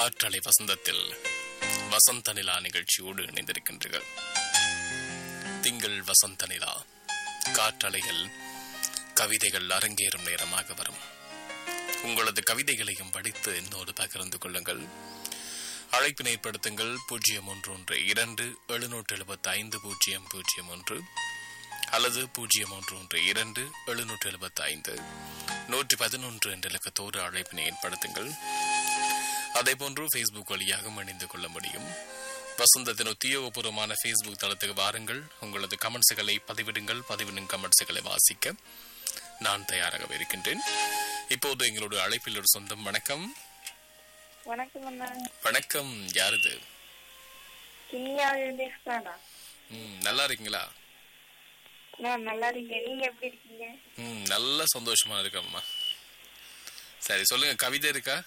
காற்றலை வசந்தத்தில் வசந்த நிலா நிகழ்ச்சியோடு இணைந்திருக்கின்றீர்கள் திங்கள் வசந்த நிலா காற்றலையில் கவிதைகள் அரங்கேறும் நேரமாக வரும் உங்களது கவிதைகளையும் படித்து என்னோடு பகிர்ந்து கொள்ளுங்கள் அழைப்பினை ஏற்படுத்துங்கள் பூஜ்ஜியம் ஒன்று ஒன்று இரண்டு எழுநூற்று எழுபத்தி ஐந்து பூஜ்ஜியம் பூஜ்ஜியம் ஒன்று அல்லது பூஜ்ஜியம் ஒன்று ஒன்று இரண்டு எழுநூற்று எழுபத்தி ஐந்து நூற்றி பதினொன்று என்ற இலக்கத்தோடு அழைப்பினை ஏற்படுத்துங்கள் அதேபோன்று ஃபேஸ்புக் வழியாகவும் இணைந்து கொள்ள முடியும் வசந்தத்தின் உத்தியோகபூர்வமான ஃபேஸ்புக் தளத்துக்கு வாருங்கள் உங்களது கமெண்ட்ஸுகளை பதிவிடுங்கள் பதிவிடும் கமெண்ட்ஸுகளை வாசிக்க நான் தயாராக இருக்கின்றேன் இப்போது எங்களோட அழைப்பில் ஒரு சொந்தம் வணக்கம் வணக்கம் அண்ணா வணக்கம் யாருது கிண்ணியாவிலிருந்து எக்ஸ்ட்ராடா ம் நல்லா இருக்கீங்களா நான் நல்லா இருக்கேன் நீங்க எப்படி இருக்கீங்க ம் நல்ல சந்தோஷமா இருக்கம்மா சரி சொல்லுங்க கவிதை இருக்கா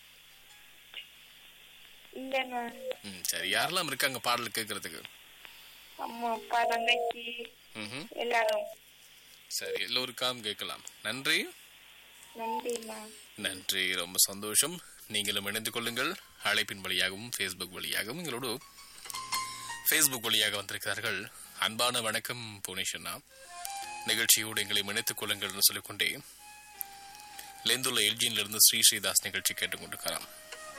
இல்லண்ணா ம் சரி யாரெல்லாம் இருக்காங்க பாடல் கேட்கறதுக்கு அம்மா அப்பா தங்கச்சி ம் எல்லாரும் சரி எல்லோருக்காம் கேட்கலாம் நன்றி நன்றிண்ணா நன்றி ரொம்ப சந்தோஷம் நீங்களும் இணைந்து கொள்ளுங்கள் அழைப்பின் வழியாகவும் ஃபேஸ்புக் வழியாகவும் எங்களோடு ஃபேஸ்புக் வழியாக வந்திருக்கிறார்கள் அன்பான வணக்கம் புவனேஸ்வரனா நிகழ்ச்சியோடு எங்களை இணைத்துக் கொள்ளுங்கள் என்று சொல்லிக்கொண்டே லேந்துள்ள எல்ஜியிலிருந்து ஸ்ரீ ஸ்ரீதாஸ் நிகழ்ச்சி கேட்டுக்கொண்டிருக்கிறார்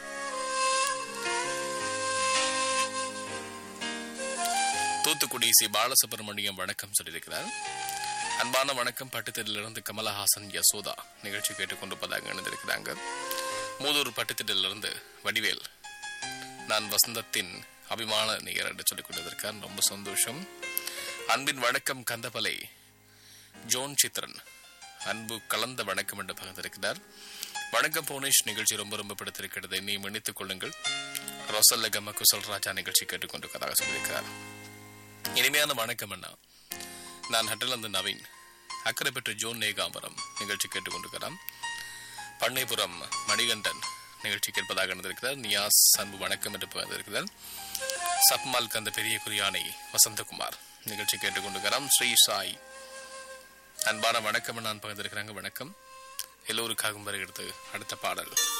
தூத்துக்குடி சி பாலசுப்ரமணியம் வணக்கம் சொல்லியிருக்கிறார் அன்பான வணக்கம் பட்டுத்திலிருந்து கமலஹாசன் யசோதா நிகழ்ச்சி கேட்டுக்கொண்டிருப்பதாக இணைந்திருக்கிறாங்க மூதூர் பட்டுத்திலிருந்து வடிவேல் நான் வசந்தத்தின் அபிமான நிகர் என்று சொல்லிக் கொண்டிருக்கார் ரொம்ப சந்தோஷம் அன்பின் வணக்கம் கந்தபலை ஜோன் சித்ரன் அன்பு கலந்த வணக்கம் என்று பகிர்ந்திருக்கிறார் வணக்கம் புவனேஷ் நிகழ்ச்சி ரொம்ப ரொம்ப பிடித்திருக்கிறது என்னையும் இணைத்துக் கொள்ளுங்கள் ரொசல்ல கம குசல் ராஜா நிகழ்ச்சி கேட்டுக்கொண்டிருக்கிறதாக சொல்லியிருக்கிறார் இனிமையான வணக்கம் அண்ணா நான் ஹட்டலந்து நவீன் அக்கறை பெற்ற ஜோன் நேகாம்பரம் நிகழ்ச்சி கேட்டுக்கொண்டிருக்கிறான் பண்ணைபுரம் மணிகண்டன் நிகழ்ச்சி கேட்பதாக நடந்திருக்கிறார் நியாஸ் அன்பு வணக்கம் என்று பகிர்ந்திருக்கிறார் சப்மால் கந்த பெரிய குறியானை வசந்தகுமார் நிகழ்ச்சி கேட்டுக்கொண்டிருக்கிறான் ஸ்ரீ சாய் அன்பான வணக்கம் நான் பகிர்ந்திருக்கிறாங்க வணக்கம் எல்லோருக்காகவும் வருகிறது அடுத்த பாடல்